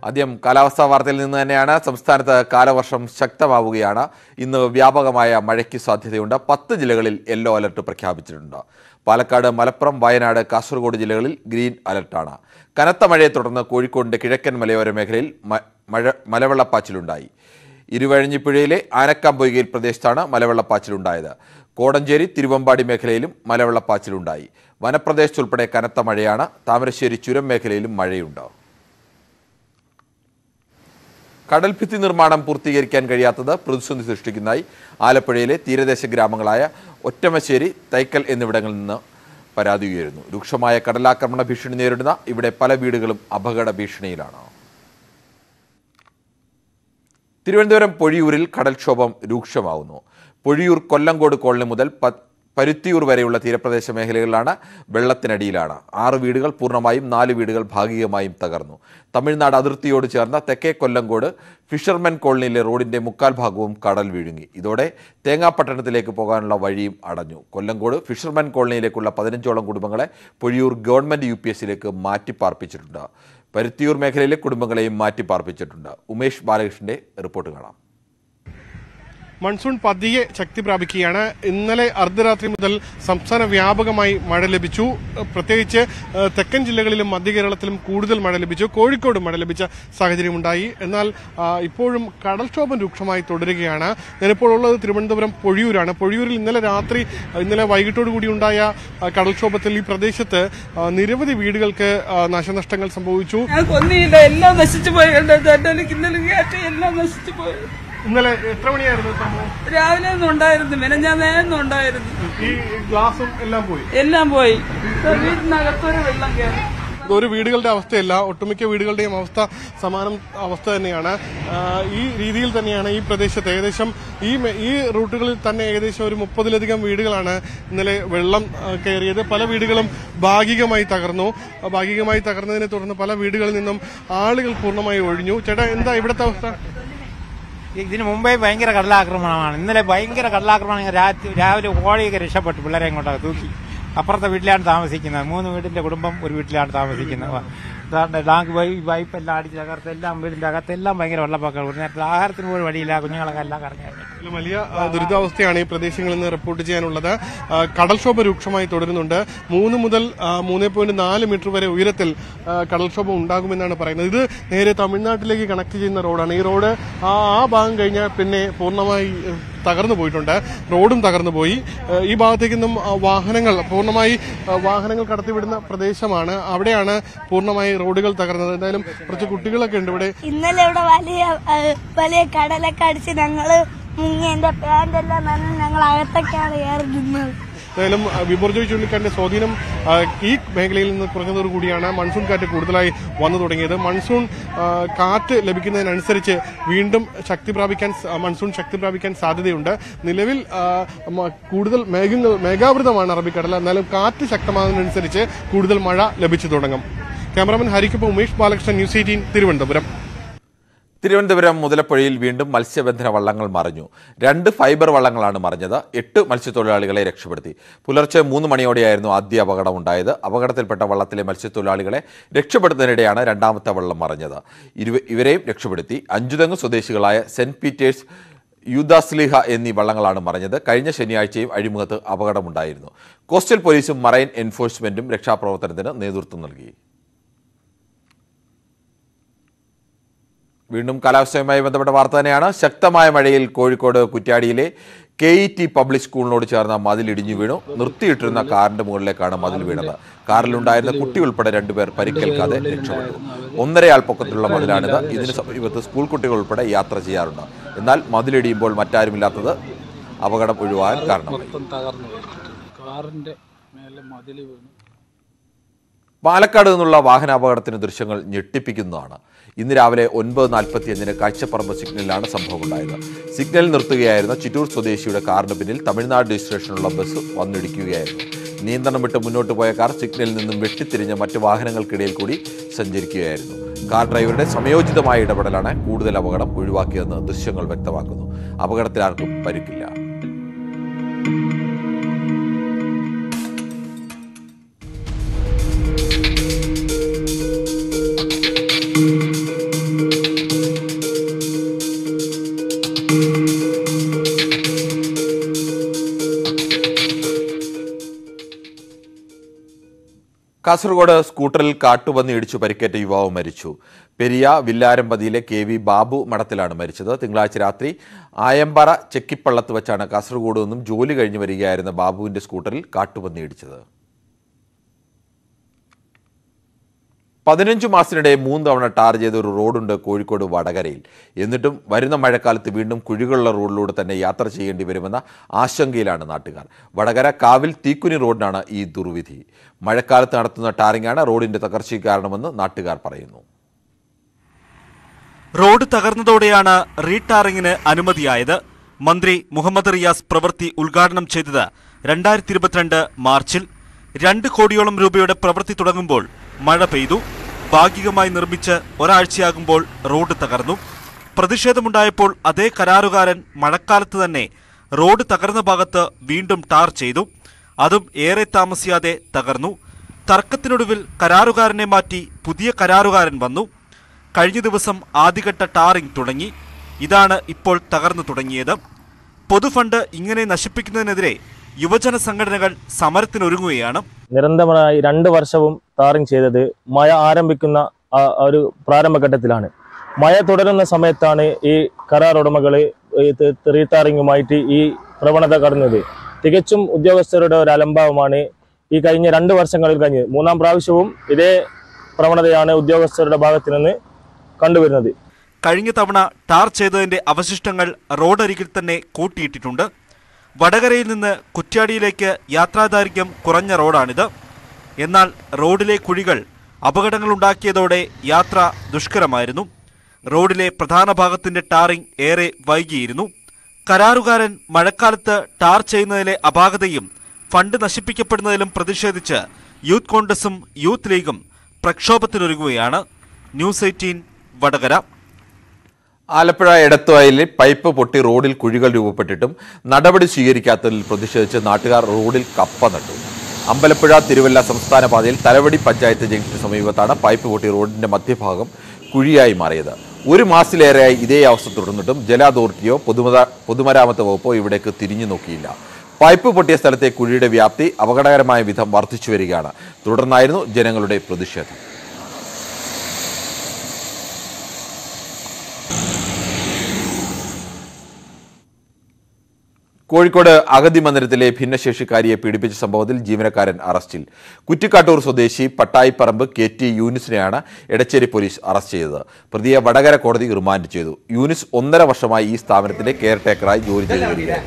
ആദ്യം കാലാവസ്ഥാ വാർത്തയിൽ നിന്ന് തന്നെയാണ് സംസ്ഥാനത്ത് കാലവർഷം ശക്തമാവുകയാണ് ഇന്ന് വ്യാപകമായ മഴയ്ക്ക് സാധ്യതയുണ്ട് പത്ത് ജില്ലകളിൽ യെല്ലോ അലർട്ട് പ്രഖ്യാപിച്ചിട്ടുണ്ട് പാലക്കാട് മലപ്പുറം വയനാട് കാസർഗോഡ് ജില്ലകളിൽ ഗ്രീൻ അലർട്ടാണ് കനത്ത മഴയെ തുടർന്ന് കോഴിക്കോടിന്റെ കിഴക്കൻ മലയോര മേഖലയിൽ മ- മഴ മലവെള്ളപ്പാച്ചിലുണ്ടായി ഇരുവഴിഞ്ഞിപ്പുഴയിലെ ആനക്കാമ്പൊയ്കയിൽ പ്രദേശത്താണ് മലവെള്ളപ്പാച്ചിലുണ്ടായത് കോടഞ്ചേരി തിരുവമ്പാടി മേഖലയിലും മലവെള്ളപ്പാച്ചിലുണ്ടായി വനപ്രദേശത്തുൾപ്പെടെ കനത്ത മഴയാണ് താമരശ്ശേരി ചുരം മേഖലയിലും മഴയുണ്ട് കടൽഭിത്തി നിർമ്മാണം പൂർത്തീകരിക്കാൻ കഴിയാത്തത് പ്രതിസന്ധി സൃഷ്ടിക്കുന്നതായി ആലപ്പുഴയിലെ തീരദേശ ഗ്രാമങ്ങളായ ഒറ്റമശ്ശേരി തൈക്കൽ എന്നിവിടങ്ങളിൽ നിന്ന് പരാതി ഉയരുന്നു രൂക്ഷമായ കടലാക്രമണ ഭീഷണി നേരിടുന്ന ഇവിടെ പല വീടുകളും അപകട ഭീഷണിയിലാണ് തിരുവനന്തപുരം പൊഴിയൂരിൽ കടൽക്ഷോഭം രൂക്ഷമാവുന്നു പൊഴിയൂർ കൊല്ലങ്കോട് കോളനി മുതൽ പ- പരുത്തിയൂർ വരെയുള്ള തീരപ്രദേശ മേഖലകളിലാണ് വെള്ളത്തിനടിയിലാണ് ആറ് വീടുകൾ പൂർണ്ണമായും നാല് വീടുകൾ ഭാഗികമായും തകർന്നു തമിഴ്നാട് അതിർത്തിയോട് ചേർന്ന തെക്കേ കൊല്ലങ്കോട് ഫിഷർമെൻ കോളനിയിലെ റോഡിന്റെ മുക്കാൽ ഭാഗവും കടൽ വിഴുങ്ങി ഇതോടെ തേങ്ങാപ്പട്ടണത്തിലേക്ക് പോകാനുള്ള വഴിയും അടഞ്ഞു കൊല്ലങ്കോട് ഫിഷർമെൻ കോളനിയിലേക്കുള്ള പതിനഞ്ചോളം കുടുംബങ്ങളെ പൊഴിയൂർ ഗവൺമെന്റ് യു പി എസിലേക്ക് മാറ്റി പാർപ്പിച്ചിട്ടുണ്ട് പരുത്തിയൂർ മേഖലയിലെ കുടുംബങ്ങളെയും മാറ്റി പാർപ്പിച്ചിട്ടുണ്ട് ഉമേഷ് ബാലകൃഷ്ണന്റെ റിപ്പോർട്ട് കാണാം മൺസൂൺ പതിയെ ശക്തി പ്രാപിക്കുകയാണ് ഇന്നലെ അർദ്ധരാത്രി മുതൽ സംസ്ഥാന വ്യാപകമായി മഴ ലഭിച്ചു ഏഹ് പ്രത്യേകിച്ച് ഏഹ് തെക്കൻ ജില്ലകളിലും മധ്യ കേരളത്തിലും കൂടുതൽ മഴ ലഭിച്ചു കോഴിക്കോട് മഴ ലഭിച്ച സാഹചര്യമുണ്ടായി എന്നാൽ ആ, ഇപ്പോഴും കടൽക്ഷോഭം രൂക്ഷമായി തുടരുകയാണ് ഞാനിപ്പോൾ ഉള്ളത് തിരുവനന്തപുരം പൊഴിയൂരാണ് പൊഴിയൂരിൽ ഇന്നലെ രാത്രി ഇന്നലെ വൈകിട്ടോടു കൂടി ഉണ്ടായ ആ, കടൽക്ഷോഭത്തിൽ ഈ പ്രദേശത്ത് ആ, നിരവധി വീടുകൾക്ക് ആ, നാശനഷ്ടങ്ങൾ സംഭവിച്ചു ഞങ്ങൾക്ക് ഒന്നുമില്ല എല്ലാം നശിച്ചു പോയി കണ്ടോ ചേട്ടാ എനിക്ക് ഇന്നലെ കയറ്റി എല്ലാം നശിച്ചു പോയി ഇന്നലെ എത്ര മണിയായിരുന്നു സംഭവം രാവിലെ ഒന്നും ഉണ്ടായിരുന്നു മെനഞ്ഞാന്നേന്നും ഉണ്ടായിരുന്നു ഈ ഗ്ലാസും എല്ലാം പോയി എല്ലാം പോയി ദാ വീട്ടിനകത്തൊരു വെള്ളം കയറി ഒരു വീടുകളുടെ അവസ്ഥയല്ല ഒട്ടുമിക്ക വീടുകളുടെയും അവസ്ഥ സമാനം അവസ്ഥ തന്നെയാണ് ആ, ഈ രീതിയിൽ തന്നെയാണ് ഈ പ്രദേശത്ത് ഏകദേശം ഈ മെ- ഈ റൂട്ടുകളിൽ തന്നെ ഏകദേശം ഒരു മുപ്പതിലധികം വീടുകളാണ് ഇന്നലെ വെള്ളം ആ, കയറിയത് പല വീടുകളും ഭാഗികമായി തകർന്നു ആ, ഭാഗികമായി തകർന്നതിനെ തുടർന്ന് പല വീടുകളിൽ നിന്നും ആളുകൾ പൂർണ്ണമായി ഒഴിഞ്ഞു ചേട്ടാ എന്താ ഇവിടുത്തെ അവസ്ഥ ഇതിനു മുമ്പേ ഭയങ്കര കടലാക്രമണമാണ് ഇന്നലെ ഭയങ്കര കടലാക്രമണം രാത്രി രാവിലെ കോഴിയൊക്കെ രക്ഷപ്പെട്ടു പിള്ളേരെ ഇങ്ങോട്ടൊക്കെ തൂക്കി അപ്പുറത്തെ വീട്ടിലാണ് താമസിക്കുന്നത് മൂന്ന് വീടിന്റെ കുടുംബം ഒരു വീട്ടിലാണ് താമസിക്കുന്നത് ഇതാണ്ട് ടാങ്ക് പൈ പൈപ്പ് എല്ലാം അടിച്ച് തകർത്ത് എല്ലാം വീടിന്റെ അകത്ത് എല്ലാം ഭയങ്കര വെള്ളപ്പൊക്കം ഒരു നേരത്തെ ആഹാരത്തിന് പോലും വഴിയില്ല കുഞ്ഞുങ്ങളൊക്കെ എല്ലാം കറങ്ങി ഇതിലും വലിയ ആ, ദുരിതാവസ്ഥയാണ് ഈ പ്രദേശങ്ങളിൽ നിന്ന് റിപ്പോർട്ട് ചെയ്യാനുള്ളത് ആ, കടൽക്ഷോഭം രൂക്ഷമായി തുടരുന്നുണ്ട് മൂന്ന് മുതൽ ആ, മൂന്ന് പോയിന്റ് നാല് മീറ്റർ വരെ ഉയരത്തിൽ ആ, കടൽക്ഷോഭം ഉണ്ടാകുമെന്നാണ് പറയുന്നത് ഇത് നേരെ തമിഴ്നാട്ടിലേക്ക് കണക്ട് ചെയ്യുന്ന റോഡാണ് ഈ റോഡ് ആ ആ ഭാഗം കഴിഞ്ഞാൽ പിന്നെ പൂർണ്ണമായി ഏഹ്, തകർന്നു പോയിട്ടുണ്ട് റോഡും തകർന്നു പോയി ഏഹ്, ഈ ഭാഗത്തേക്ക് നിന്നും ആ, വാഹനങ്ങൾ പൂർണ്ണമായി ആ, വാഹനങ്ങൾ കടത്തിവിടുന്ന പ്രദേശമാണ് അവിടെയാണ് പൂർണ്ണമായി റോഡുകൾ തകർന്നത് എന്തായാലും കുറച്ച് കുട്ടികളൊക്കെ ഉണ്ട് ഇവിടെ ഇന്നലെ ഇവിടെ വലിയ ഏഹ്, വലിയ കടലൊക്കെ അടിച്ച് ഞങ്ങള് മുങ്ങി എന്റെ പാന്റ് എല്ലാം നനഞ്ഞ് ഞങ്ങൾ അകത്തൊക്കെയാണ് കയറി നിന്നത് എന്തായാലും ആ, വിബോർജോയ് ചുഴലിക്കാറ്റിന്റെ സ്വാധീനം ആ, ഈ മേഖലയിൽ നിന്ന് കുറഞ്ഞതോടു കൂടിയാണ് മൺസൂൺ കാറ്റ് കൂടുതലായി വന്നു തുടങ്ങിയത് മൺസൂൺ ആ, കാറ്റ് ലഭിക്കുന്നതിനനുസരിച്ച് വീണ്ടും ശക്തി പ്രാപിക്കാൻ സ- മൺസൂൺ ശക്തി പ്രാപിക്കാൻ സാധ്യതയുണ്ട് നിലവിൽ ആ, മ- കൂടുതൽ മേഘങ്ങൾ മേഘാവൃതമാണ് അറബിക്കടൽ എന്നാലും കാറ്റ് ശക്തമാകുന്നതിനനുസരിച്ച് കൂടുതൽ മഴ ലഭിച്ചു തുടങ്ങും ക്യാമറാമാൻ ഹരിക്കൊപ്പം ഉമേഷ് ബാലകൃഷ്ണൻ ന്യൂസ് എയ്റ്റീൻ തിരുവനന്തപുരം തിരുവനന്തപുരം മുതലപ്പുഴയിൽ വീണ്ടും മത്സ്യബന്ധന വള്ളങ്ങൾ മറിഞ്ഞു രണ്ട് ഫൈബർ വള്ളങ്ങളാണ് മറിഞ്ഞത് എട്ട് മത്സ്യത്തൊഴിലാളികളെ രക്ഷപ്പെടുത്തി പുലർച്ചെ മൂന്ന് മണിയോടെയായിരുന്നു ആദ്യ അപകടം ഉണ്ടായത് അപകടത്തിൽപ്പെട്ട വള്ളത്തിലെ മത്സ്യത്തൊഴിലാളികളെ രക്ഷപ്പെടുത്തുന്നതിനിടെയാണ് രണ്ടാമത്തെ വള്ളം മറിഞ്ഞത് ഇരുവ- ഇവരെയും രക്ഷപ്പെടുത്തി അഞ്ചുതെങ്ങ് സ്വദേശികളായ സെന്റ് പീറ്റേഴ്സ് യൂദാസ്ലിഹ എന്നീ വള്ളങ്ങളാണ് മറിഞ്ഞത് കഴിഞ്ഞ ശനിയാഴ്ചയും അഴിമുഖത്ത് അപകടമുണ്ടായിരുന്നു കോസ്റ്റൽ പോലീസും മറൈൻ എൻഫോഴ്സ്മെന്റും രക്ഷാപ്രവർത്തനത്തിന് നേതൃത്വം നൽകി വീണ്ടും കാലാവസ്ഥയുമായി ബന്ധപ്പെട്ട വാർത്ത തന്നെയാണ് ശക്തമായ മഴയിൽ കോഴിക്കോട് കുറ്റ്യാടിയിലെ കെ ഇ ടി പബ്ലിക് സ്കൂളിനോട് ചേർന്ന മതിൽ ഇടിഞ്ഞു വീണു നിർത്തിയിട്ടിരുന്ന കാറിന്റെ മുകളിലേക്കാണ് മതിൽ വീണത് കാറിലുണ്ടായിരുന്ന കുട്ടി ഉൾപ്പെടെ രണ്ടുപേർ പരിക്കേൽക്കാതെ രക്ഷപ്പെട്ടു ഒന്നരയാൾ പൊക്കത്തിലുള്ള മതിലാണിത് ഇതിന് സമീപത്ത് സ്കൂൾ കുട്ടികൾ ഉൾപ്പെടെ യാത്ര ചെയ്യാറുണ്ട് എന്നാൽ മതിലിടിയുമ്പോൾ മറ്റാരുമില്ലാത്തത് അപകടം ഒഴിവാകാൻ കാരണമായി മൊത്തം തകർന്നു പോയി കാറിന്റെ മേലെ മതിൽ വീണു പാലക്കാട് നിന്നുള്ള വാഹനാപകടത്തിന് ദൃശ്യങ്ങൾ ഞെട്ടിപ്പിക്കുന്നതാണ് ഇന്ന് രാവിലെ ഒൻപത് നാൽപ്പത്തിയഞ്ചിന് കാഴ്ചപ്പറമ്പ് സിഗ്നലിലാണ് സംഭവമുണ്ടായത് സിഗ്നൽ നിർത്തുകയായിരുന്ന ചിറ്റൂർ സ്വദേശിയുടെ കാറിന് പിന്നിൽ തമിഴ്നാട് രജിസ്ട്രേഷനുള്ള ബസ് വന്നിടിക്കുകയായിരുന്നു നിയന്ത്രണം വിട്ട് മുന്നോട്ട് പോയ കാർ സിഗ്നലിൽ നിന്നും വെട്ടിത്തിരിഞ്ഞ് മറ്റ് വാഹനങ്ങൾക്കിടയിൽ കൂടി സഞ്ചരിക്കുകയായിരുന്നു കാർ ഡ്രൈവറുടെ സമയോചിതമായ ഇടപെടലാണ് കൂടുതൽ അപകടം ഒഴിവാക്കിയതെന്ന് ദൃശ്യങ്ങൾ വ്യക്തമാക്കുന്നു അപകടത്തിൽ ആർക്കും പരിക്കില്ല കാസർഗോഡ് സ്കൂട്ടറിൽ കാട്ടുപന്നി ഇടിച്ചു പരിക്കേറ്റ യുവാവ് മരിച്ചു പെരിയ വില്ലാരമ്പതിയിലെ കെ വി ബാബു മഠത്തിലാണ് മരിച്ചത് തിങ്കളാഴ്ച രാത്രി ആയമ്പറ ചെക്കിപ്പള്ളത്ത് വെച്ചാണ് കാസർഗോഡ് നിന്നും ജോലി കഴിഞ്ഞ് വരികയായിരുന്ന ബാബുവിന്റെ സ്കൂട്ടറിൽ കാട്ടുപന്നി ഇടിച്ചത് പതിനഞ്ചു മാസത്തിനിടെ മൂന്ന് തവണ ടാർ ചെയ്ത ഒരു റോഡുണ്ട് കോഴിക്കോട് വടകരയിൽ എന്നിട്ടും വരുന്ന മഴക്കാലത്ത് വീണ്ടും കുഴികളുള്ള റോഡിലൂടെ തന്നെ യാത്ര ചെയ്യേണ്ടി വരുമെന്ന ആശങ്കയിലാണ് നാട്ടുകാർ വടകര കാവിൽ തീക്കുനി റോഡിനാണ് ഈ ദുർവിധി മഴക്കാലത്ത് നടത്തുന്ന ടാറിംഗാണ് റോഡിന്റെ തകർച്ചയ്ക്ക് കാരണമെന്ന് നാട്ടുകാർ പറയുന്നു റോഡ് തകർന്നതോടെയാണ് റീടാറിംഗിന് അനുമതിയായത് മന്ത്രി മുഹമ്മദ് റിയാസ് പ്രവൃത്തി ഉദ്ഘാടനം ചെയ്തത് രണ്ടായിരത്തി ഇരുപത്തിരണ്ട് മാർച്ചിൽ രണ്ട് കോടിയോളം രൂപയുടെ പ്രവൃത്തി തുടങ്ങുമ്പോൾ മഴ പെയ്തു ഭാഗികമായി നിർമ്മിച്ച് ഒരാഴ്ചയാകുമ്പോൾ റോഡ് തകർന്നു പ്രതിഷേധമുണ്ടായപ്പോൾ അതേ കരാറുകാരൻ മഴക്കാലത്ത് തന്നെ റോഡ് തകർന്ന ഭാഗത്ത് വീണ്ടും ടാർ ചെയ്തു അതും ഏറെ താമസിയാതെ തകർന്നു തർക്കത്തിനൊടുവിൽ കരാറുകാരനെ മാറ്റി പുതിയ കരാറുകാരൻ വന്നു കഴിഞ്ഞ ദിവസം ആദ്യഘട്ട ടാറിംഗ് തുടങ്ങി ഇതാണ് ഇപ്പോൾ തകർന്നു തുടങ്ങിയത് പൊതുഫണ്ട് ഇങ്ങനെ നശിപ്പിക്കുന്നതിനെതിരെ യുവജന സംഘടനകൾ സമരത്തിനൊരുങ്ങുകയാണ് നിരന്തരമായി രണ്ട് വർഷവും ടാറിങ് ചെയ്തത് മഴ ആരംഭിക്കുന്ന ആ ആ ഒരു പ്രാരംഭഘട്ടത്തിലാണ് മഴ തുടരുന്ന സമയത്താണ് ഈ കരാർ ഉടമകൾ റീടാറിങ്ങുമായിട്ട് ഈ പ്രവണത കടന്നത് തികച്ചും ഉദ്യോഗസ്ഥരുടെ ഒരു അലംഭാവമാണ് ഈ കഴിഞ്ഞ രണ്ട് വർഷങ്ങളിൽ കഴിഞ്ഞ് മൂന്നാം പ്രാവശ്യവും ഇതേ പ്രവണതയാണ് ഉദ്യോഗസ്ഥരുടെ ഭാഗത്തു നിന്ന് കണ്ടുവരുന്നത് കഴിഞ്ഞ തവണ ടാർ ചെയ്തതിന്റെ അവശിഷ്ടങ്ങൾ റോഡരികിൽ തന്നെ കൂട്ടിയിട്ടിട്ടുണ്ട് വടകരയിൽ നിന്ന് കുറ്റ്യാടിയിലേക്ക് യാത്രാദൈർഘ്യം കുറഞ്ഞ റോഡാണിത് എന്നാൽ റോഡിലെ കുഴികൾ അപകടങ്ങളുണ്ടാക്കിയതോടെ യാത്ര ദുഷ്കരമായിരുന്നു റോഡിലെ പ്രധാന ഭാഗത്തിന്റെ ടാറിംഗ് ഏറെ വൈകിയിരുന്നു കരാറുകാരൻ മഴക്കാലത്ത് ടാർ ചെയ്യുന്നതിലെ അപാകതയും ഫണ്ട് നശിപ്പിക്കപ്പെടുന്നതിലും പ്രതിഷേധിച്ച് യൂത്ത് കോൺഗ്രസും യൂത്ത് ലീഗും പ്രക്ഷോഭത്തിനൊരുങ്ങുകയാണ് ന്യൂസ് എയ്റ്റീൻ വടകര ആലപ്പുഴ എടത്തുവയലിൽ പൈപ്പ് പൊട്ടി റോഡിൽ കുഴികൾ രൂപപ്പെട്ടിട്ടും നടപടി സ്വീകരിക്കാത്തതിൽ പ്രതിഷേധിച്ച് നാട്ടുകാർ റോഡിൽ കപ്പ നട്ടു അമ്പലപ്പുഴ തിരുവല്ല സംസ്ഥാന പാതയിൽ തലവടി പഞ്ചായത്ത് ജംഗ്ഷന് സമീപത്താണ് പൈപ്പ് പൊട്ടി റോഡിന്റെ മധ്യഭാഗം കുഴിയായി മാറിയത് ഒരു മാസത്തിലേറെയായി ഇതേ അവസ്ഥ തുടർന്നിട്ടും ജല അതോറിറ്റിയോ പൊതുമത പൊതുമരാമത്ത് വകുപ്പോ ഇവിടേക്ക് തിരിഞ്ഞു നോക്കിയില്ല പൈപ്പ് പൊട്ടിയ സ്ഥലത്തെ കുഴിയുടെ വ്യാപ്തി അപകടകരമായ വിധം വർദ്ധിച്ചു വരികയാണ് തുടർന്നായിരുന്നു ജനങ്ങളുടെ പ്രതിഷേധം കോഴിക്കോട് അഗതി മന്ദിരത്തിലെ ഭിന്നശേഷിക്കാരിയെ പീഡിപ്പിച്ച സംഭവത്തിൽ ജീവനക്കാരൻ അറസ്റ്റിൽ കുറ്റിക്കാട്ടൂർ സ്വദേശി പട്ടായിപ്പറമ്പ് കെ ടി യൂനിസിനെയാണ് എടച്ചേരി പോലീസ് അറസ്റ്റ് ചെയ്തത് പ്രതിയെ വടകര കോടതി റിമാൻഡ് ചെയ്തു യൂനിസ് ഒന്നര വർഷമായി ഈ സ്ഥാപനത്തിന്റെ കെയർടേക്കറായി ജോലി ചെയ്തു വരികയാണ്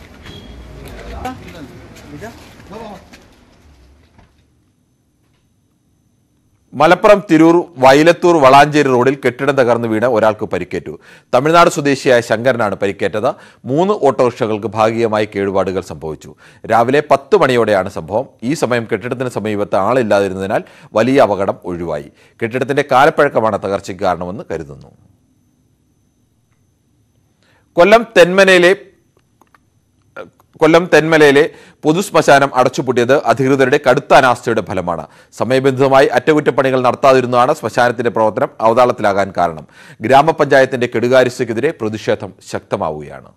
മലപ്പുറം തിരൂർ വൈലത്തൂർ വളാഞ്ചേരി റോഡിൽ കെട്ടിടം തകർന്നു വീണ് ഒരാൾക്ക് പരിക്കേറ്റു തമിഴ്നാട് സ്വദേശിയായ ശങ്കരനാണ് പരിക്കേറ്റത് മൂന്ന് ഓട്ടോറിക്ഷകൾക്ക് ഭാഗികമായി കേടുപാടുകൾ സംഭവിച്ചു രാവിലെ പത്ത് മണിയോടെയാണ് സംഭവം ഈ സമയം കെട്ടിടത്തിന് സമീപത്ത് ആളില്ലാതിരുന്നതിനാൽ വലിയ അപകടം ഒഴിവായി കെട്ടിടത്തിന്റെ കാലപ്പഴക്കമാണ് തകർച്ചയ്ക്ക് കാരണമെന്ന് കരുതുന്നു കൊല്ലം തെന്മനയിലെ കൊല്ലം തെന്മലയിലെ പൊതുശ്മശാനം അടച്ചുപൂട്ടിയത് അധികൃതരുടെ കടുത്ത അനാസ്ഥയുടെ ഫലമാണ് സമയബന്ധിതമായി അറ്റകുറ്റപ്പണികൾ നടത്താതിരുന്നതാണ് ശ്മശാനത്തിന്റെ പ്രവർത്തനം അവതാളത്തിലാകാൻ കാരണം ഗ്രാമപഞ്ചായത്തിന്റെ കെടുകാര്യസ്ഥയ്ക്കെതിരെ പ്രതിഷേധം ശക്തമാവുകയാണ്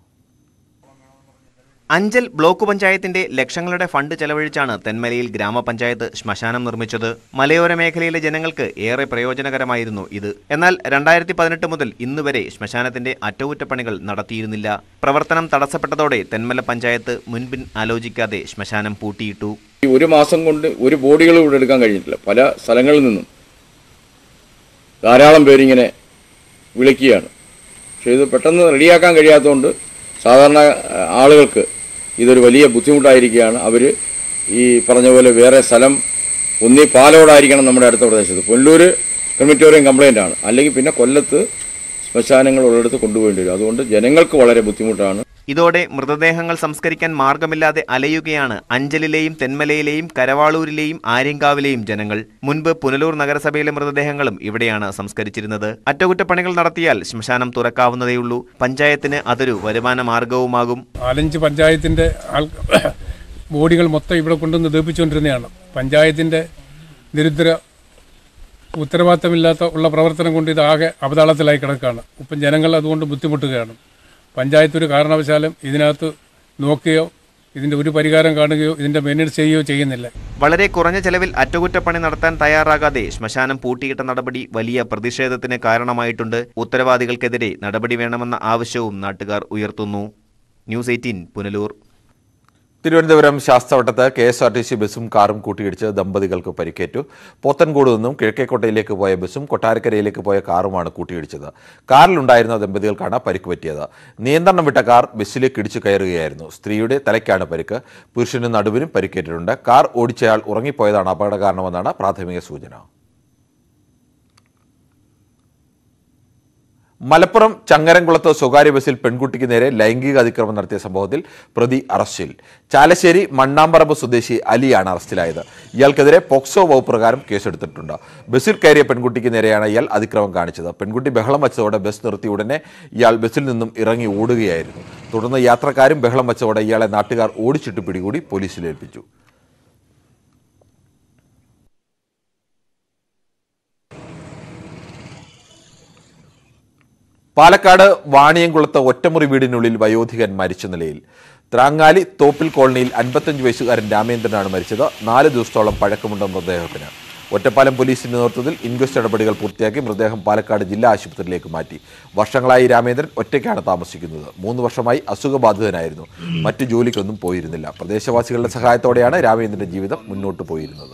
അഞ്ചൽ ബ്ലോക്ക് പഞ്ചായത്തിന്റെ ലക്ഷങ്ങളുടെ ഫണ്ട് ചെലവഴിച്ചാണ് തെന്മലയിൽ ഗ്രാമപഞ്ചായത്ത് ശ്മശാനം നിർമ്മിച്ചത് മലയോര മേഖലയിലെ ജനങ്ങൾക്ക് ഏറെ പ്രയോജനകരമായിരുന്നു ഇത് എന്നാൽ രണ്ടായിരത്തി പതിനെട്ട് മുതൽ ഇന്നുവരെ ശ്മശാനത്തിന്റെ അറ്റകുറ്റപ്പണികൾ നടത്തിയിരുന്നില്ല പ്രവർത്തനം തടസ്സപ്പെട്ടതോടെ തെന്മല പഞ്ചായത്ത് മുൻപിൻ ആലോചിക്കാതെ ശ്മശാനം പൂട്ടിയിട്ടു ഈ ഒരു മാസം കൊണ്ട് ഒരു ബോഡികൾ ഇവിടെ എടുക്കാൻ കഴിഞ്ഞിട്ടില്ല പല സ്ഥലങ്ങളിൽ നിന്നും ധാരാളം പേരിങ്ങനെ വിളിക്കുകയാണ് പക്ഷേ ഇത് പെട്ടെന്ന് റെഡിയാക്കാൻ കഴിയാത്തതുകൊണ്ട് സാധാരണ ആ, ആളുകൾക്ക് ഇതൊരു വലിയ ബുദ്ധിമുട്ടായിരിക്കുകയാണ് അവർ ഈ പറഞ്ഞ പോലെ വേറെ സ്ഥലം ഒന്നീ പാലോടായിരിക്കണം നമ്മുടെ അടുത്ത പ്രദേശത്ത് പൊല്ലൂർ ക്രിമിറ്റോറിയം കംപ്ലൈൻ്റ് ആണ് അല്ലെങ്കിൽ പിന്നെ കൊല്ലത്ത് ശ്മശാനങ്ങൾ ഉള്ളിടത്ത് കൊണ്ടുപോകേണ്ടി വരും അതുകൊണ്ട് ജനങ്ങൾക്ക് വളരെ ബുദ്ധിമുട്ടാണ് ഇതോടെ മൃതദേഹങ്ങൾ സംസ്കരിക്കാൻ മാർഗമില്ലാതെ അലയുകയാണ് അഞ്ചലിലെയും തെന്മലയിലെയും കരവാളൂരിലെയും ആര്യങ്കാവിലെയും ജനങ്ങൾ മുൻപ് പുനലൂർ നഗരസഭയിലെ മൃതദേഹങ്ങളും ഇവിടെയാണ് സംസ്കരിച്ചിരുന്നത് അറ്റകുറ്റപ്പണികൾ നടത്തിയാൽ ശ്മശാനം തുറക്കാവുന്നതേയുള്ളൂ പഞ്ചായത്തിന് അതൊരു വരുമാന മാർഗവുമാകും നാലഞ്ച് പഞ്ചായത്തിൻ്റെ ആൾ ബോഡികൾ മൊത്തം ഇവിടെ കൊണ്ടുവന്ന് ദീപിച്ചുകൊണ്ടിരുന്നതാണ് പഞ്ചായത്തിൻ്റെ ദരിദ്ര ഉത്തരവാദിത്തമില്ലാത്ത ഉള്ള പ്രവർത്തനം കൊണ്ട് ഇത് ആകെ അവതാളത്തിലായി കിടക്കുകയാണ് ഇപ്പം ജനങ്ങൾ അതുകൊണ്ട് ബുദ്ധിമുട്ടുകയാണ് പഞ്ചായത്ത് ഒരു കാരണവശാലും ഇതിനകത്ത് നോക്കുകയോ ഇതിൻ്റെ ഒരു പരിഹാരം കാണുകയോ ഇതിൻ്റെ മെയിൻ്റെനൻസ് ചെയ്യുകയോ ചെയ്യുന്നില്ല വളരെ കുറഞ്ഞ ചെലവിൽ അറ്റകുറ്റപ്പണി നടത്താൻ തയ്യാറാകാതെ ശ്മശാനം പൂട്ടിയിട്ട നടപടി വലിയ പ്രതിഷേധത്തിന് കാരണമായിട്ടുണ്ട് ഉത്തരവാദികൾക്കെതിരെ നടപടി വേണമെന്ന ആവശ്യവും നാട്ടുകാർ ഉയർത്തുന്നു ന്യൂസ് എയ്റ്റീൻ പുനലൂർ തിരുവനന്തപുരം ശാസ്തവട്ടത്ത് K S R T C ബസ്സും കാറും കൂട്ടിയിടിച്ച് ദമ്പതികൾക്ക് പരിക്കേറ്റു പോത്തൻകോട് നിന്നും കിഴക്കേക്കോട്ടയിലേക്ക് പോയ ബസ്സും കൊട്ടാരക്കരയിലേക്ക് പോയ കാറുമാണ് കൂട്ടിയിടിച്ചത് കാറിലുണ്ടായിരുന്ന ദമ്പതികൾക്കാണ് പരിക്ക് പറ്റിയത് നിയന്ത്രണം വിട്ട കാർ ബസ്സിലേക്ക് ഇടിച്ചു കയറുകയായിരുന്നു സ്ത്രീയുടെ തലയ്ക്കാണ് പരിക്ക് പുരുഷന് നടുവിനും പരിക്കേറ്റിട്ടുണ്ട് കാർ ഓടിച്ചയാൾ ഉറങ്ങിപ്പോയതാണ് അപകട കാരണമെന്നാണ് പ്രാഥമിക സൂചന മലപ്പുറം ചങ്ങരംകുളത്ത് സ്വകാര്യ ബസ്സിൽ പെൺകുട്ടിക്ക് നേരെ ലൈംഗിക അതിക്രമം നടത്തിയ സംഭവത്തിൽ പ്രതി അറസ്റ്റിൽ ചാലശ്ശേരി മണ്ണാമ്പറമ്പ് സ്വദേശി അലിയാണ് അറസ്റ്റിലായത് ഇയാൾക്കെതിരെ പോക്സോ വകുപ്പ് പ്രകാരം കേസെടുത്തിട്ടുണ്ട് ബസ്സിൽ കയറിയ പെൺകുട്ടിക്ക് നേരെയാണ് ഇയാൾ അതിക്രമം കാണിച്ചത് പെൺകുട്ടി ബഹളം വച്ചതോടെ ബസ് നിർത്തിയ ഉടനെ ഇയാൾ ബസ്സിൽ നിന്നും ഇറങ്ങി ഓടുകയായിരുന്നു തുടർന്ന് യാത്രക്കാരും ബഹളം വച്ചതോടെ ഇയാളെ നാട്ടുകാർ ഓടിച്ചിട്ട് പിടികൂടി പോലീസിൽ ഏൽപ്പിച്ചു പാലക്കാട് വാണിയംകുളത്ത് ഒറ്റമുറി വീടിനുള്ളിൽ വയോധികൻ മരിച്ച നിലയിൽ ത്രാങ്ങാലി തോപ്പിൽ കോളനിയിൽ അൻപത്തഞ്ച് വയസ്സുകാരൻ രാമേന്ദ്രനാണ് മരിച്ചത് നാല് ദിവസത്തോളം പഴക്കമുണ്ട് മൃതദേഹത്തിന് ഒറ്റപ്പാലം പോലീസിന്റെ നേതൃത്വത്തിൽ ഇൻക്വസ്റ്റ് നടപടികൾ പൂർത്തിയാക്കി മൃതദേഹം പാലക്കാട് ജില്ലാ ആശുപത്രിയിലേക്ക് മാറ്റി വർഷങ്ങളായി രാമേന്ദ്രൻ ഒറ്റയ്ക്കാണ് താമസിക്കുന്നത് മൂന്ന് വർഷമായി അസുഖബാധിതനായിരുന്നു മറ്റു ജോലിക്കൊന്നും പോയിരുന്നില്ല പ്രദേശവാസികളുടെ സഹായത്തോടെയാണ് രാമേന്ദ്രന്റെ ജീവിതം മുന്നോട്ട് പോയിരുന്നത്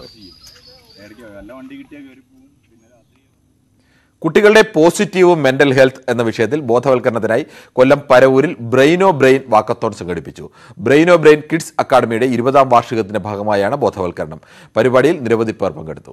കുട്ടികളുടെ പോസിറ്റീവ് മെന്റൽ ഹെൽത്ത് എന്ന വിഷയത്തിൽ ബോധവൽക്കരണത്തിനായി കൊല്ലം പരവൂരിൽ ബ്രെയിനോ ബ്രെയിൻ വാക്കത്തോൺ സംഘടിപ്പിച്ചു ബ്രെയിനോ ബ്രെയിൻ കിഡ്സ് അക്കാദമിയുടെ ഇരുപതാം വാർഷികത്തിന്റെ ഭാഗമായാണ് ബോധവൽക്കരണം പരിപാടിയിൽ നിരവധി പേർ പങ്കെടുത്തു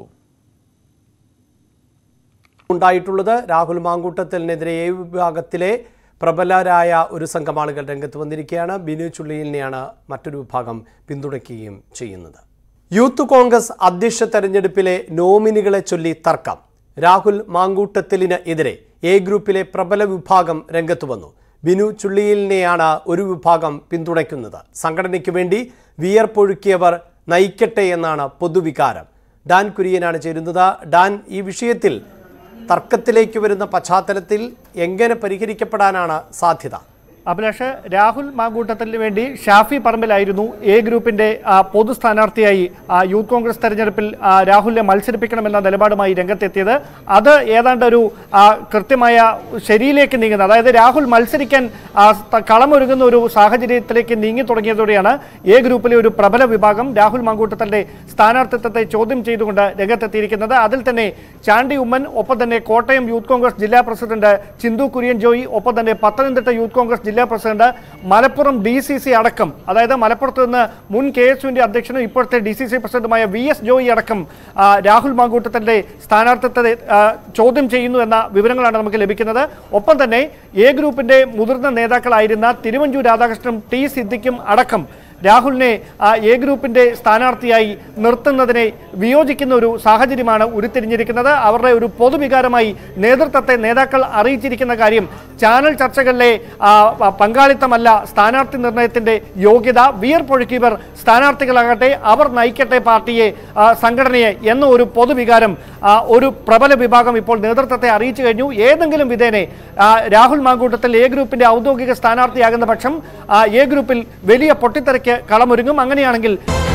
ഉണ്ടായിട്ടുള്ളത് രാഹുൽ മാങ്കൂട്ടത്തിനെതിരെ എ വിഭാഗത്തിലെ പ്രബലരായ ഒരു സംഘം ആളുകൾ രംഗത്ത് വന്നിരിക്കുകയാണ് ബിനു ചുള്ളിയിലിനെയാണ് മറ്റൊരു വിഭാഗം പിന്തുണയ്ക്കുകയും ചെയ്യുന്നത് യൂത്ത് കോൺഗ്രസ് അധ്യക്ഷ തെരഞ്ഞെടുപ്പിലെ നോമിനികളെ ചൊല്ലി തർക്കം രാഹുൽ മാങ്കൂട്ടത്തിലിന് എതിരെ എ ഗ്രൂപ്പിലെ പ്രബല വിഭാഗം രംഗത്ത് വന്നു ബിനു ചുള്ളിയിലിനെയാണ് ഒരു വിഭാഗം പിന്തുണയ്ക്കുന്നത് സംഘടനയ്ക്ക് വേണ്ടി വിയർപ്പൊഴുക്കിയവർ നയിക്കട്ടെ എന്നാണ് പൊതുവികാരം ഡാൻ കുര്യനാണ് ചേരുന്നത് ഡാൻ ഈ വിഷയത്തിൽ തർക്കത്തിലേക്ക് വരുന്ന പശ്ചാത്തലത്തിൽ എങ്ങനെ പരിഹരിക്കപ്പെടാനാണ് സാധ്യത അഭിലാഷ് രാഹുൽ മാങ്കൂട്ടത്തിന് വേണ്ടി ഷാഫി പറമ്പിലായിരുന്നു എ ഗ്രൂപ്പിന്റെ ആ, പൊതു സ്ഥാനാർത്ഥിയായി ആ, യൂത്ത് കോൺഗ്രസ് തെരഞ്ഞെടുപ്പിൽ ആ, രാഹുലിനെ മത്സരിപ്പിക്കണമെന്ന നിലപാടുമായി രംഗത്തെത്തിയത് അത് ഏതാണ്ട് ഒരു ആ, കൃത്യമായ ശരിയിലേക്ക് നീങ്ങുന്നത് അതായത് രാഹുൽ മത്സരിക്കാൻ ആ, ത- കളമൊരുങ്ങുന്ന ഒരു സാഹചര്യത്തിലേക്ക് നീങ്ങി തുടങ്ങിയതോടെയാണ് എ ഗ്രൂപ്പിലെ ഒരു പ്രബല വിഭാഗം രാഹുൽ മാങ്കൂട്ടത്തിന്റെ സ്ഥാനാർത്ഥിത്വത്തെ ചോദ്യം ചെയ്തുകൊണ്ട് രംഗത്തെത്തിയിരിക്കുന്നത് അതിൽ തന്നെ ചാണ്ടി ഉമ്മൻ ഒപ്പം തന്നെ കോട്ടയം യൂത്ത് കോൺഗ്രസ് ജില്ലാ പ്രസിഡന്റ് ചിന്തു കുര്യൻ ജോയി ഒപ്പം തന്നെ പത്തനംതിട്ട യൂത്ത് കോൺഗ്രസ് ജില്ലാ president Malappuram D C C അടക്കം അതായത് മലപ്പുറത്ത് നിന്ന് മുൻ കെ എസ് യുവിന്റെ അധ്യക്ഷനും ഇപ്പോഴത്തെ ഡി സി സി പ്രസിഡന്റുമായ വി എസ് ജോയി അടക്കം ആ, രാഹുൽ മാങ്കൂട്ടത്തിന്റെ സ്ഥാനാർത്ഥിത്വത്തെ ആ, ചോദ്യം ചെയ്യുന്നു എന്ന വിവരങ്ങളാണ് നമുക്ക് ലഭിക്കുന്നത് ഒപ്പം തന്നെ എ ഗ്രൂപ്പിന്റെ മുതിർന്ന നേതാക്കളായിരുന്ന തിരുവഞ്ചൂർ രാധാകൃഷ്ണനും ടി സിദ്ദിഖും അടക്കം രാഹുലിനെ ആ, എ ഗ്രൂപ്പിന്റെ സ്ഥാനാർത്ഥിയായി നിർത്തുന്നതിനെ വിയോജിക്കുന്ന ഒരു സാഹചര്യമാണ് ഉരുത്തിരിഞ്ഞിരിക്കുന്നത് അവരുടെ ഒരു പൊതുവികാരമായി നേതൃത്വത്തെ നേതാക്കൾ അറിയിച്ചിരിക്കുന്ന കാര്യം ചാനൽ ചർച്ചകളിലെ ആ, പ- പങ്കാളിത്തമല്ല സ്ഥാനാർത്ഥി നിർണയത്തിന്റെ യോഗ്യത വിയർപ്പൊഴുക്കിയവർ സ്ഥാനാർത്ഥികളാകട്ടെ അവർ നയിക്കട്ടെ പാർട്ടിയെ ആ, സംഘടനയെ എന്ന ഒരു പൊതുവികാരം ആ, ഒരു പ്രബല വിഭാഗം ഇപ്പോൾ നേതൃത്വത്തെ അറിയിച്ചു കഴിഞ്ഞു ഏതെങ്കിലും വിധേനെ ആ, രാഹുൽ മാങ്കൂട്ടത്തിൽ എ ഗ്രൂപ്പിന്റെ ഔദ്യോഗിക സ്ഥാനാർത്ഥിയാകുന്ന പക്ഷം ആ, എ ഗ്രൂപ്പിൽ വലിയ പൊട്ടിത്തെറിക്ക് കളമൊരുങ്ങും അങ്ങനെയാണെങ്കിൽ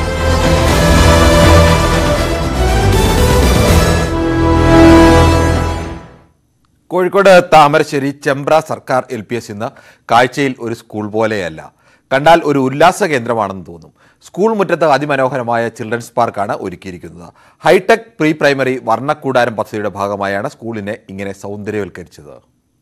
കോഴിക്കോട് താമരശ്ശേരി ചെമ്പ്ര സർക്കാർ എൽ പി എസ് ഇന്ന് കാഴ്ചയിൽ ഒരു സ്കൂൾ പോലെയല്ല കണ്ടാൽ ഒരു ഉല്ലാസ കേന്ദ്രമാണെന്ന് തോന്നും സ്കൂൾ മുറ്റത്ത് അതിമനോഹരമായ ചിൽഡ്രൻസ് പാർക്കാണ് ഒരുക്കിയിരിക്കുന്നത് ഹൈടെക് പ്രീ പ്രൈമറി വർണ്ണക്കൂടാരം പദ്ധതിയുടെ ഭാഗമായാണ് സ്കൂളിനെ ഇങ്ങനെ സൗന്ദര്യവൽക്കരിച്ചത്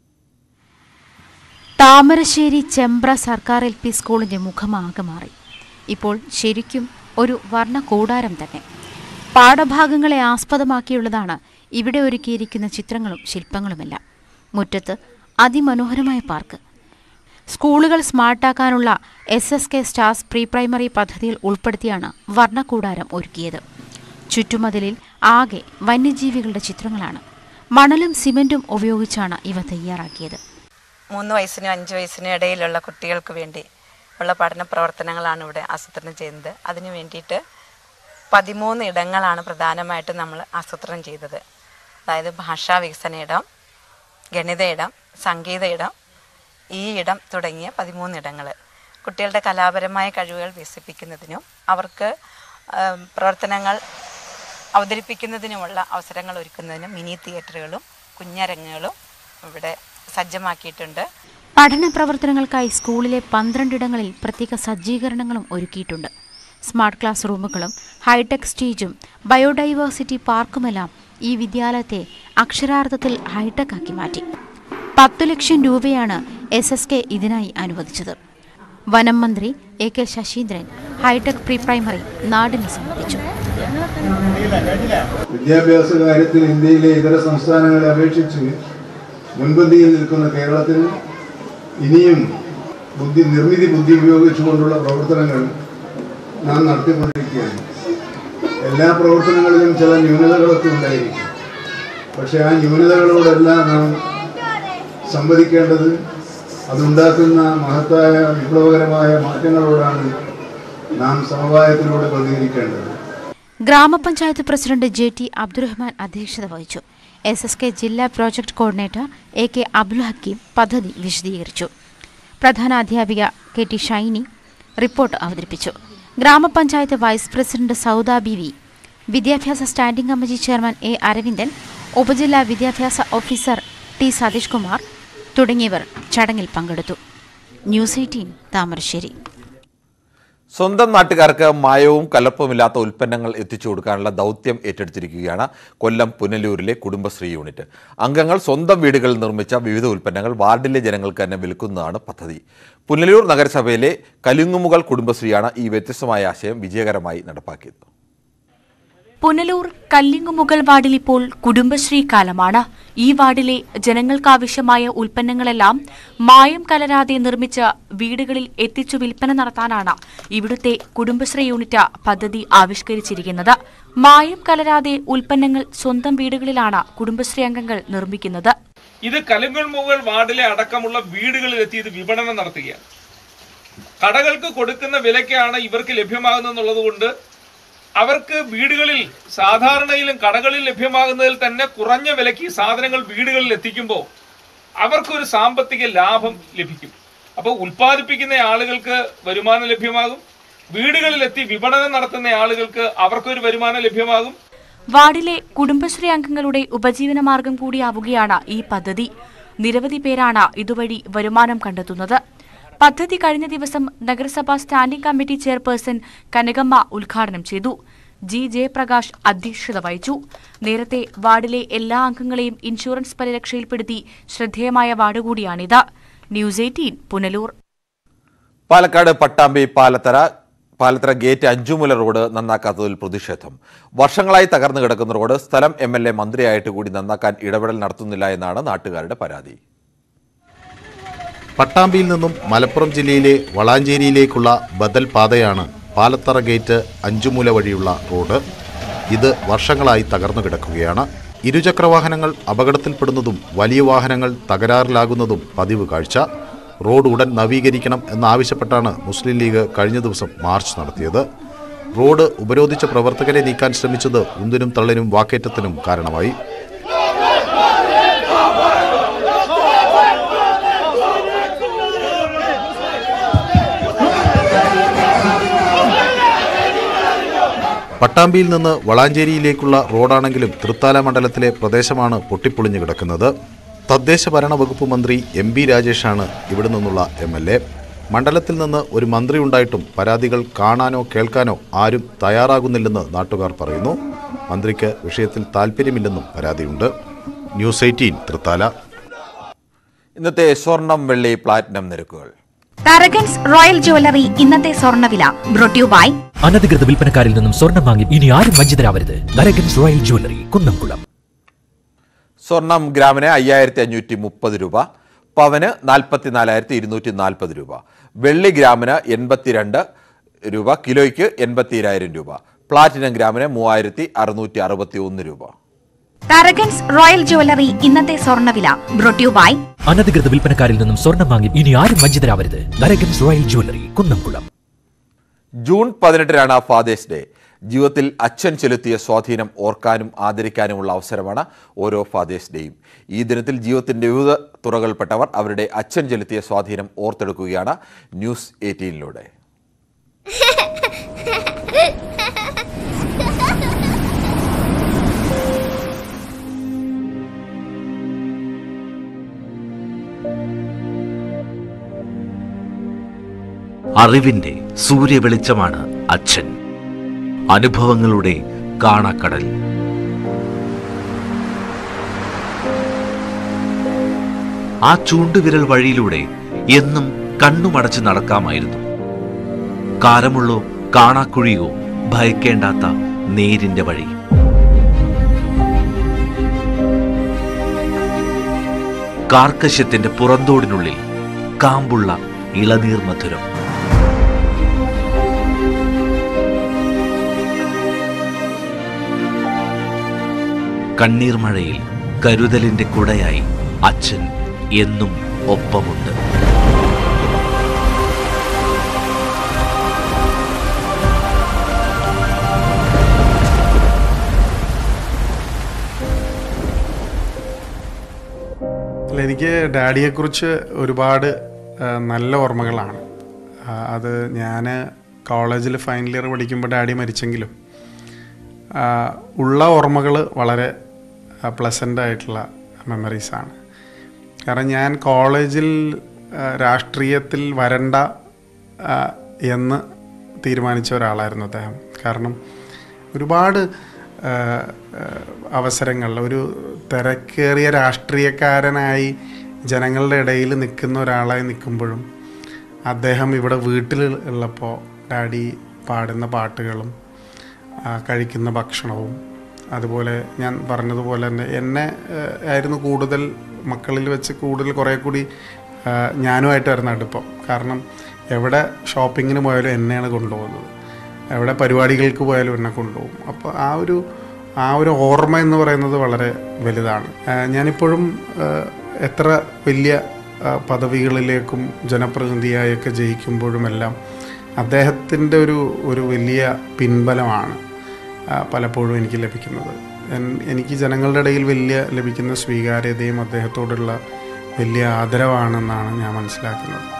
താമരശ്ശേരി ചെമ്പ്ര സർക്കാർ എൽ പി സ്കൂളിന്റെ മുഖമാകെ മാറി ഇപ്പോൾ ശരിക്കും ഒരു വർണ്ണ കൂടാരം തന്നെ പാഠഭാഗങ്ങളെ ആസ്പദമാക്കിയുള്ളതാണ് ഇവിടെ ഒരുക്കിയിരിക്കുന്ന ചിത്രങ്ങളും ശില്പങ്ങളുമെല്ലാം മുറ്റത്ത് അതിമനോഹരമായ പാർക്ക് സ്കൂളുകൾ സ്മാർട്ടാക്കാനുള്ള S S K stars pre primary പദ്ധതിയിൽ ഉൾപ്പെടുത്തിയാണ് വർണ്ണക്കൂടാരം ഒരുക്കിയത് ചുറ്റുമതിലിൽ ആകെ വന്യജീവികളുടെ ചിത്രങ്ങളാണ് മണലും സിമന്റും ഉപയോഗിച്ചാണ് ഇവ തയ്യാറാക്കിയത് മൂന്ന് വയസ്സിനും അഞ്ച് വയസ്സിനും ഇടയിലുള്ള കുട്ടികൾക്ക് വേണ്ടി ഉള്ള പഠന പ്രവർത്തനങ്ങളാണ് ഇവിടെ ആസൂത്രണം ചെയ്യുന്നത് അതിനു വേണ്ടിയിട്ട് പതിമൂന്ന് ഇടങ്ങളാണ് പ്രധാനമായിട്ടും നമ്മൾ ആസൂത്രണം ചെയ്തത് അതായത് ഭാഷാ വികസന ഇടം ഗണിത ഇടം സംഗീത ഇടം ഈ ഇടം തുടങ്ങിയ പതിമൂന്ന് ഇടങ്ങൾ കുട്ടികളുടെ കലാപരമായ കഴിവുകൾ വികസിപ്പിക്കുന്നതിനും അവർക്ക് ആം, പ്രവർത്തനങ്ങൾ അവതരിപ്പിക്കുന്നതിനുമുള്ള അവസരങ്ങൾ ഒരുക്കുന്നതിനും മിനി തിയേറ്ററുകളും കുഞ്ഞരങ്ങുകളും ഇവിടെ സജ്ജമാക്കിയിട്ടുണ്ട് പഠന പ്രവർത്തനങ്ങൾക്കായി സ്കൂളിലെ പന്ത്രണ്ടിടങ്ങളിൽ പ്രത്യേക സജ്ജീകരണങ്ങളും ഒരുക്കിയിട്ടുണ്ട് സ്മാർട്ട് ക്ലാസ് റൂമുകളും ഹൈടെക് സ്റ്റേജും ബയോഡൈവേഴ്സിറ്റി പാർക്കുമെല്ലാം ഈ വിദ്യാലയത്തെ അക്ഷരാർത്ഥത്തിൽ ഹൈടെക് ആക്കി മാറ്റി പത്തു ലക്ഷം രൂപയാണ് എസ് എസ് കെ ഇതിനായി അനുവദിച്ചത് വനം മന്ത്രി A K Saseendran hi-tech pre primary നാടിന് സമർപ്പിച്ചു വിദ്യാഭ്യാസ കാര്യത്തിൽ ഇന്ത്യയിലെ ഇതര സംസ്ഥാനങ്ങളെ അപേക്ഷിച്ച് മുൻപന്തിയിൽ നിൽക്കുന്ന കേരളത്തിൽ ഇനിയും ബുദ്ധി നിർമ്മിതി ബുദ്ധി ഉപയോഗിച്ചുകൊണ്ടുള്ള പ്രവർത്തനങ്ങൾ നാം നടത്തിക്കൊണ്ടിരിക്കുകയാണ് എല്ലാ പ്രവർത്തനങ്ങളിലും ചില ന്യൂനതകളൊക്കെ ഉണ്ടായിരിക്കും പക്ഷേ ആ ന്യൂനതകളോടെല്ലാം നാം സംവദിക്കേണ്ടത് അതുണ്ടാക്കുന്ന മഹത്തായ വിപ്ലവകരമായ മാറ്റങ്ങളോടാണ് നാം സമവായത്തിലൂടെ പ്രതികരിക്കേണ്ടത് ഗ്രാമപഞ്ചായത്ത് പ്രസിഡന്റ് ജെ ടി അബ്ദുറഹ്മാൻ അധ്യക്ഷത വഹിച്ചു എസ് എസ് കെ ജില്ലാ project coordinator A K Abdul Hakeem പദ്ധതി വിശദീകരിച്ചു പ്രധാന അധ്യാപിക കെ ടി ഷൈനി റിപ്പോർട്ട് അവതരിപ്പിച്ചു ഗ്രാമപഞ്ചായത്ത് vice president Sauda B V വിദ്യാഭ്യാസ standing committee chairman A Aravindan ഉപജില്ലാ വിദ്യാഭ്യാസ ഓഫീസർ ടി സതീഷ് കുമാർ തുടങ്ങിയവർ ചടങ്ങിൽ പങ്കെടുത്തു ന്യൂസ് എയ്റ്റീൻ താമരശ്ശേരി സ്വന്തം നാട്ടുകാർക്ക് മായവും കലർപ്പുമില്ലാത്ത ഉൽപ്പന്നങ്ങൾ എത്തിച്ചു കൊടുക്കാനുള്ള ദൗത്യം ഏറ്റെടുത്തിരിക്കുകയാണ് കൊല്ലം പുനലൂരിലെ കുടുംബശ്രീ യൂണിറ്റ് അംഗങ്ങൾ സ്വന്തം വീടുകളിൽ നിർമ്മിച്ച വിവിധ ഉൽപ്പന്നങ്ങൾ വാർഡിലെ ജനങ്ങൾക്ക് തന്നെ വിൽക്കുന്നതാണ് പദ്ധതി പുനലൂർ നഗരസഭയിലെ കലുങ്ങുമുകൾ കുടുംബശ്രീയാണ് ഈ വ്യത്യസ്തമായ ആശയം വിജയകരമായി നടപ്പാക്കിയത് പുനലൂർ കല്ലിങ്ങുമുകൾ വാർഡിൽ ഇപ്പോൾ കുടുംബശ്രീ കാലമാണ് ഈ വാർഡിലെ ജനങ്ങൾക്കാവശ്യമായ ഉൽപ്പന്നങ്ങളെല്ലാം മായം കലരാതെ നിർമ്മിച്ച് വീടുകളിൽ എത്തിച്ചു വിൽപ്പന നടത്താനാണ് ഇവിടുത്തെ കുടുംബശ്രീ യൂണിറ്റ് പദ്ധതി ആവിഷ്കരിച്ചിരിക്കുന്നത് മായം കലരാതെ ഉൽപ്പന്നങ്ങൾ സ്വന്തം വീടുകളിലാണ് കുടുംബശ്രീ അംഗങ്ങൾ നിർമ്മിക്കുന്നത് ഇത് കലുങ്ങൾമുകൾ വാർഡിലെ അടക്കമുള്ള വീടുകളിൽ എത്തി ഇത് വിപണനം നടത്തുകയാണ് കടകൾക്ക് കൊടുക്കുന്ന വിലയ്ക്കാണ് ഇവർക്ക് ലഭ്യമാകുന്നത് കൊണ്ട് അവർക്ക് വീടുകളിൽ സാധാരണയിലും കടകളിൽ ലഭ്യമാകുന്നതിൽ തന്നെ കുറഞ്ഞ വിലയ്ക്ക് ഈ സാധനങ്ങൾ വീടുകളിൽ എത്തിക്കുമ്പോൾ അവർക്കൊരു സാമ്പത്തിക ലാഭം ലഭിക്കും അപ്പോൾ ഉൽപ്പാദിപ്പിക്കുന്ന ആളുകൾക്ക് വരുമാനം ലഭ്യമാകും വീടുകളിലെത്തി വിപണനം നടത്തുന്ന ആളുകൾക്ക് അവർക്കൊരു വരുമാനം ലഭ്യമാകും വാർഡിലെ കുടുംബശ്രീ അംഗങ്ങളുടെ ഉപജീവനമാർഗം കൂടിയാവുകയാണ് ഈ പദ്ധതി നിരവധി പേരാണ് ഇതുവഴി വരുമാനം കണ്ടെത്തുന്നത് പദ്ധതി കഴിഞ്ഞ ദിവസം നഗരസഭാ സ്റ്റാൻഡിംഗ് കമ്മിറ്റി ചെയർപേഴ്സൺ കനകമ്മ ഉദ്ഘാടനം ചെയ്തു ജി ജയപ്രകാശ് അധ്യക്ഷത വഹിച്ചു നേരത്തെ വാർഡിലെ എല്ലാ അംഗങ്ങളെയും ഇൻഷുറൻസ് പരിരക്ഷയിൽപ്പെടുത്തി ശ്രദ്ധേയമായ വാർഡ് കൂടിയാണിത് news eighteen Punalur Palakkad Pattambi Palathara Palathara gate Anchumula road നന്നാക്കാത്തതിൽ പ്രതിഷേധം വർഷങ്ങളായി തകർന്നു കിടക്കുന്ന റോഡ് സ്ഥലം എം എൽ എ മന്ത്രിയായിട്ട് കൂടി നന്നാക്കാൻ ഇടപെടൽ നടത്തുന്നില്ല എന്നാണ് നാട്ടുകാരുടെ പരാതി പട്ടാമ്പിയിൽ നിന്നും മലപ്പുറം ജില്ലയിലെ വളാഞ്ചേരിയിലേക്കുള്ള ബദൽ പാതയാണ് പാലത്തറ ഗേറ്റ് അഞ്ചുമൂല വഴിയുള്ള റോഡ് ഇത് വർഷങ്ങളായി തകർന്നു കിടക്കുകയാണ് ഇരുചക്രവാഹനങ്ങൾ അപകടത്തിൽപ്പെടുന്നതും വലിയ വാഹനങ്ങൾ തകരാറിലാകുന്നതും പതിവ് കാഴ്ച റോഡ് ഉടൻ നവീകരിക്കണം എന്നാവശ്യപ്പെട്ടാണ് മുസ്ലിം ലീഗ് കഴിഞ്ഞ ദിവസം മാർച്ച് നടത്തിയത് റോഡ് ഉപരോധിച്ച പ്രവർത്തകരെ നീക്കാൻ ശ്രമിച്ചത് ഉന്തിനും തള്ളിനും വാക്കേറ്റത്തിനും കാരണമായി പട്ടാമ്പിയിൽ നിന്ന് വളാഞ്ചേരിയിലേക്കുള്ള റോഡാണെങ്കിലും തൃത്താല മണ്ഡലത്തിലെ പ്രദേശമാണ് പൊട്ടിപ്പൊളിഞ്ഞു കിടക്കുന്നത് തദ്ദേശ ഭരണ വകുപ്പ് മന്ത്രി എം ബി രാജേഷാണ് ഇവിടെ നിന്നുള്ള എം എൽ എ മണ്ഡലത്തിൽ നിന്ന് ഒരു മന്ത്രി ഉണ്ടായിട്ടും പരാതികൾ കാണാനോ കേൾക്കാനോ ആരും തയ്യാറാകുന്നില്ലെന്ന് നാട്ടുകാർ പറയുന്നു മന്ത്രിക്ക് വിഷയത്തിൽ താൽപ്പര്യമില്ലെന്നും പരാതിയുണ്ട് ന്യൂസ് എയ്റ്റീൻ തൃത്താല ഇന്നത്തെ സ്വർണം വെള്ളി പ്ലാറ്റിനം നിരക്കുകൾ തരകൻസ് റോയൽ ജ്വല്ലറി ഇന്നത്തെ സ്വർണ്ണവില ബ്രോട്യൂ ബൈ അനധികൃത വിൽപ്പനക്കാരിൽ നിന്നും സ്വർണം വാങ്ങി ഇനി ആരും വഞ്ചിതരാവരുത് നരകൻസ് റോയൽ ജ്വല്ലറി കുന്നംകുളം സ്വർണം ഗ്രാമിന് അയ്യായിരത്തി അഞ്ഞൂറ്റി മുപ്പത് രൂപ പവന് നാൽപ്പത്തിനാലായിരത്തി ഇരുന്നൂറ്റി നാൽപ്പത് രൂപ വെള്ളി ഗ്രാമിന് എൺപത്തിരണ്ട് രൂപ കിലോയ്ക്ക് എൺപത്തിരായിരം രൂപ പ്ലാറ്റിനം ഗ്രാമിന് മൂവായിരത്തി അറുന്നൂറ്റി അറുപത്തി ഒന്ന് രൂപ തരകൻസ് റോയൽ ജ്വല്ലറി ഇന്നത്തെ സ്വർണ്ണവില ബ്രോട്യൂ ബൈ അനധികൃത വിൽപ്പനക്കാരിൽ നിന്നും സ്വർണം വാങ്ങി ഇനി ആരും വഞ്ചിതരാവരുത് Narakans royal jewellery Kunnamkulam June പതിനെട്ടിനാണ് ഫാദേഴ്സ് ഡേ ജീവിതത്തിൽ അച്ഛൻ ചെലുത്തിയ സ്വാധീനം ഓർക്കാനും ആദരിക്കാനുമുള്ള അവസരമാണ് ഓരോ ഫാദേഴ്സ് ഡേയും ഈ ദിനത്തിൽ ജീവിതത്തിന്റെ വിവിധ തുറകൾപ്പെട്ടവർ അവരുടെ അച്ഛൻ ചെലുത്തിയ സ്വാധീനം ഓർത്തെടുക്കുകയാണ് ന്യൂസ് എയ്റ്റീനിലൂടെ അറിവിന്റെ സൂര്യവെളിച്ചമാണ് അച്ഛൻ അനുഭവങ്ങളുടെ കാണാക്കടൽ ആ ചൂണ്ടുവിരൽ വഴിയിലൂടെ എന്നും കണ്ണുമടച്ച് നടക്കാമായിരുന്നു കാരമുള്ളോ കാണാക്കുഴിയോ ഭയക്കേണ്ടാത്ത നേരിന്റെ വഴി കാർക്കശ്യത്തിന്റെ പുറന്തോടിനുള്ളിൽ കാമ്പുള്ള ഇളനീർ മധുരം കണ്ണീർ മഴയിൽ കരുതലിന്റെ കുടയായി അച്ഛൻ എന്നും ഒപ്പമുണ്ട് അല്ല എനിക്ക് ഡാഡിയെക്കുറിച്ച് ഒരുപാട് ആ, നല്ല ഓർമ്മകളാണ് ആ, അത് ഞാൻ കോളേജിൽ ഫൈനൽ ഇയർ പഠിക്കുമ്പോൾ ഡാഡി മരിച്ചെങ്കിലും ആ, ഉള്ള ഓർമ്മകൾ വളരെ പ്ലസൻ്റ് ആയിട്ടുള്ള മെമ്മറീസാണ് കാരണം ഞാൻ കോളേജിൽ ആ, രാഷ്ട്രീയത്തിൽ വരണ്ട ആ, എന്ന് തീരുമാനിച്ച ഒരാളായിരുന്നു അദ്ദേഹം കാരണം ഒരുപാട് ആ, ആ, അവസരങ്ങളിൽ ഒരു തിരക്കേറിയ രാഷ്ട്രീയക്കാരനായി ജനങ്ങളുടെ ഇടയിൽ നിൽക്കുന്ന ഒരാളായി നിൽക്കുമ്പോഴും അദ്ദേഹം ഇവിടെ വീട്ടിൽ ഉള്ളപ്പോൾ ഡാഡി പാടുന്ന പാട്ടുകളും ആ, കഴിക്കുന്ന ഭക്ഷണവും അതുപോലെ ഞാൻ പറഞ്ഞതുപോലെ തന്നെ എന്നെ ആ, ആയിരുന്നു കൂടുതൽ മക്കളിൽ വെച്ച് കൂടുതൽ കുറേ കൂടി ആ, ഞാനുമായിട്ടായിരുന്നു അടുപ്പം കാരണം എവിടെ ഷോപ്പിങ്ങിന് പോയാലും എന്നെയാണ് കൊണ്ടുപോകുന്നത് എവിടെ പരിപാടികൾക്ക് പോയാലും എന്നെ കൊണ്ടുപോകും അപ്പോൾ ആ ഒരു ആ ഒരു ഓർമ്മ എന്ന് പറയുന്നത് വളരെ വലുതാണ് ആ, ഞാനിപ്പോഴും ആ, എത്ര വലിയ ആ, പദവികളിലേക്കും ജനപ്രതിനിധിയായൊക്കെ ജയിക്കുമ്പോഴുമെല്ലാം അദ്ദേഹത്തിൻ്റെ ഒരു ഒരു വലിയ പിൻബലമാണ് ആ, പലപ്പോഴും എനിക്ക് ലഭിക്കുന്നത് എൻ- എനിക്ക് ജനങ്ങളുടെ ഇടയിൽ വലിയ ലഭിക്കുന്ന സ്വീകാര്യതയും അദ്ദേഹത്തോടുള്ള വലിയ ആദരവാണെന്നാണ് ഞാൻ മനസ്സിലാക്കുന്നത്